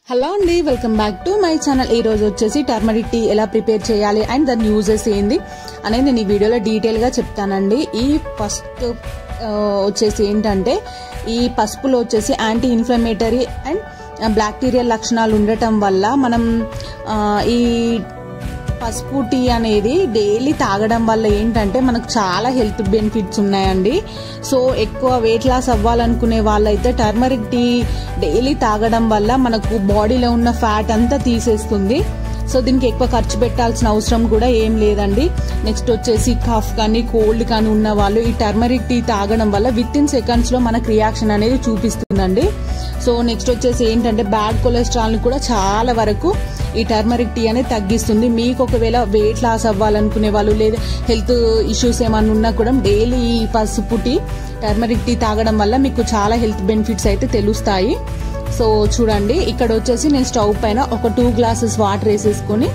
hello అండి welcome back to my channel ఈ రోజు వచ్చేసి టర్మరిక్ టీ ఎలా ప్రిపేర్ చేయాలి అండ్ దాని యూజెస్ ఏంది అనేది నేను ఈ వీడియోలో డీటెయిల్గా చెప్తానండి ఈ ఫస్ట్ వచ్చేసి ఏంటంటే ఈ పసుపులో వచ్చేసి యాంటీ ఇన్ఫ్లమేటరీ అండ్ బ్యాక్టీరియల్ లక్షణాలు ఉండటం వల్ల మనం ఆ, ఈ పసుపు టీ అనేది డైలీ తాగడం వల్ల ఏంటంటే మనకు చాలా హెల్త్ బెనిఫిట్స్ ఉన్నాయండి సో ఎక్కువ వెయిట్ లాస్ అవ్వాలనుకునే వాళ్ళైతే టర్మరిక్ టీ డైలీ తాగడం వల్ల మనకు బాడీలో ఉన్న ఫ్యాట్ అంతా తీసేస్తుంది సో దీనికి ఎక్కువ ఖర్చు పెట్టాల్సిన అవసరం కూడా ఏం లేదండి నెక్స్ట్ వచ్చేసి కఫ్ కానీ కోల్డ్ కానీ ఉన్న వాళ్ళు ఈ టర్మరిక్ టీ తాగడం వల్ల విత్ ఇన్ సెకండ్స్లో మనకు రియాక్షన్ అనేది చూపిస్తుందండి సో నెక్స్ట్ వచ్చేసి ఏంటంటే బ్యాడ్ కొలెస్ట్రాల్ని కూడా చాలా వరకు ఈ టర్మరిక్ టీ అనేది తగ్గిస్తుంది మీకు ఒకవేళ వెయిట్ లాస్ అవ్వాలనుకునే వాళ్ళు లేదా హెల్త్ ఇష్యూస్ ఏమన్నా ఉన్నా కూడా డైలీ ఈ పసుపు టీ టర్మరిక్ టీ తాగడం వల్ల మీకు చాలా హెల్త్ బెనిఫిట్స్ అయితే తెలుస్తాయి సో చూడండి ఇక్కడ వచ్చేసి నేను స్టవ్ పైన ఒక టూ గ్లాసెస్ వాటర్ వేసేసుకొని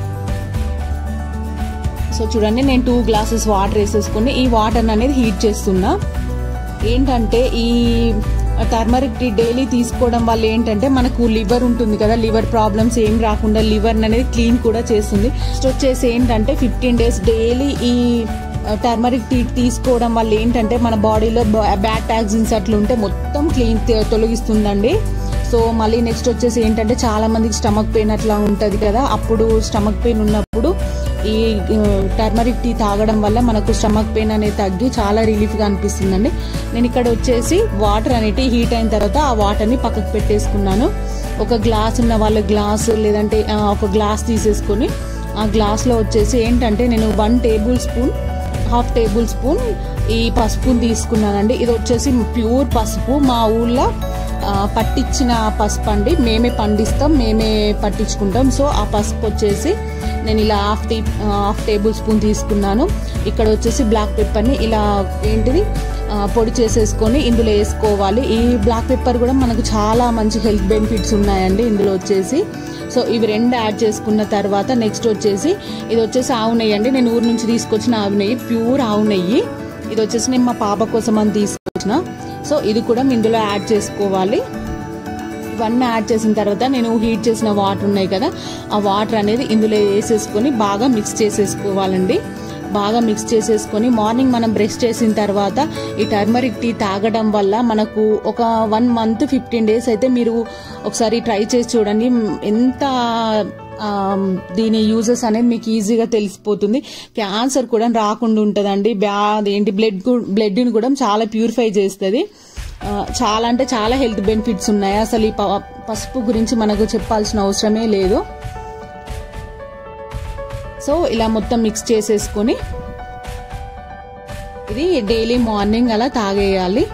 సో చూడండి నేను టూ గ్లాసెస్ వాటర్ వేసేసుకొని ఈ వాటర్ అనేది హీట్ చేస్తున్నా ఏంటంటే ఈ టర్మరిక్ టీ డైలీ తీసుకోవడం వల్ల ఏంటంటే మనకు లివర్ ఉంటుంది కదా లివర్ ప్రాబ్లమ్స్ ఏం రాకుండా లివర్ అనేది క్లీన్ కూడా చేస్తుంది నెక్స్ట్ వచ్చేసి ఏంటంటే ఫిఫ్టీన్ డేస్ డైలీ ఈ టర్మరిక్ టీ తీసుకోవడం వల్ల ఏంటంటే మన బాడీలో బ్యాడ్ టాక్సిన్స్ అట్లా ఉంటే మొత్తం క్లీన్ తొలగిస్తుందండి సో మళ్ళీ నెక్స్ట్ వచ్చేసి ఏంటంటే చాలా మందికి స్టమక్ పెయిన్ అట్లా ఉంటుంది కదా అప్పుడు స్టమక్ పెయిన్ ఉన్నప్పుడు ఈ టర్మరిక్ టీ తాగడం వల్ల మనకు స్టమక్ పెయిన్ అనేది తగ్గి చాలా రిలీఫ్గా అనిపిస్తుందండి నేను ఇక్కడ వచ్చేసి వాటర్ అనేటి హీట్ అయిన తర్వాత ఆ వాటర్ని పక్కకు పెట్టేసుకున్నాను ఒక గ్లాస్ ఉన్న వాళ్ళ గ్లాస్ లేదంటే ఆ, ఒక గ్లాస్ తీసేసుకొని ఆ గ్లాస్లో వచ్చేసి ఏంటంటే నేను one tablespoon half tablespoon ఈ పసుపుని తీసుకున్నానండి ఇది వచ్చేసి ప్యూర్ పసుపు మా ఊళ్ళో ఆ, పట్టించిన పసుపు అండి మేమే పండిస్తాం మేమే పట్టించుకుంటాం సో ఆ పసుపు వచ్చేసి నేను ఇలా half tea half tablespoon తీసుకున్నాను ఇక్కడ వచ్చేసి బ్లాక్ పెప్పర్ని ఇలా ఏంటిది ఆ, పొడి చేసేసుకొని ఇందులో వేసుకోవాలి ఈ బ్లాక్ పెప్పర్ కూడా మనకు చాలా మంచి హెల్త్ బెనిఫిట్స్ ఉన్నాయండి ఇందులో వచ్చేసి సో ఇవి రెండు యాడ్ చేసుకున్న తర్వాత నెక్స్ట్ వచ్చేసి ఇది వచ్చేసి ఆవు నెయ్యి అండి నేను ఊరు నుంచి తీసుకొచ్చిన ఆవు నెయ్యి ప్యూర్ ఆవు నెయ్యి ఇది వచ్చేసి నేను మా పాప కోసం అని తీసుకొచ్చిన సో ఇది కూడా ఇందులో యాడ్ చేసుకోవాలి ఇవన్నీ యాడ్ చేసిన తర్వాత నేను హీట్ చేసిన వాటర్ ఉన్నాయి కదా ఆ వాటర్ అనేది ఇందులో వేసేసుకొని బాగా మిక్స్ చేసేసుకోవాలండి బాగా మిక్స్ చేసేసుకొని మార్నింగ్ మనం బ్రష్ చేసిన తర్వాత ఈ టర్మరిక్ టీ తాగడం వల్ల మనకు ఒక వన్ మంత్ ఫిఫ్టీన్ డేస్ అయితే మీరు ఒకసారి ట్రై చేసి చూడండి ఎంత ఆ, దీని యూజెస్ అనేది మీకు ఈజీగా తెలిసిపోతుంది క్యాన్సర్ కూడా రాకుండా ఉంటుందండి బ్యా ఏంటి బ్లడ్ బ్లడ్ని కూడా చాలా ప్యూరిఫై చేస్తుంది ఆ, చాలా అంటే చాలా హెల్త్ బెనిఫిట్స్ ఉన్నాయి అసలు ఈ ప- పసుపు గురించి మనకు చెప్పాల్సిన అవసరమే లేదు సో ఇలా మొత్తం మిక్స్ చేసేసుకొని ఇది డైలీ మార్నింగ్ అలా తాగేయాలి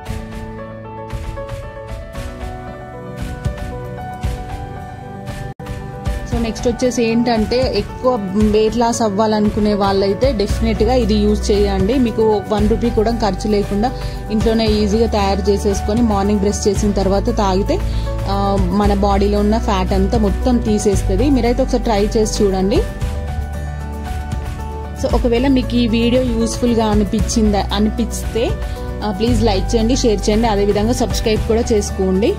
సో నెక్స్ట్ వచ్చేసి ఏంటంటే ఎక్కువ వెయిట్ లాస్ అవ్వాలనుకునే వాళ్ళైతే డెఫినెట్గా ఇది యూజ్ చేయండి మీకు వన్ రూపీ కూడా ఖర్చు లేకుండా ఇంట్లోనే ఈజీగా తయారు చేసేసుకొని మార్నింగ్ బ్రష్ చేసిన తర్వాత తాగితే ఆ, మన బాడీలో ఉన్న ఫ్యాట్ అంతా మొత్తం తీసేస్తుంది మీరైతే ఒకసారి ట్రై చేసి చూడండి సో ఒకవేళ మీకు ఈ వీడియో యూస్ఫుల్గా అనిపించిందా అనిపిస్తే ప్లీజ్ లైక్ చేయండి షేర్ చేయండి అదేవిధంగా సబ్స్క్రైబ్ కూడా చేసుకోండి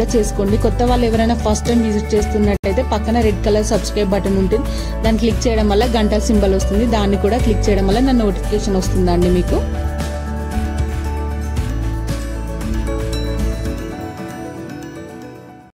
కూడా చేసుకోండి కొత్త వాళ్ళు ఎవరైనా ఫస్ట్ టైం విజిట్ చేస్తున్నట్టయితే పక్కన రెడ్ కలర్ సబ్స్క్రైబ్ బటన్ ఉంటుంది దాన్ని క్లిక్ చేయడం వల్ల గంట సింబల్ వస్తుంది దాన్ని కూడా క్లిక్ చేయడం వల్ల నా నోటిఫికేషన్ వస్తుందండి మీకు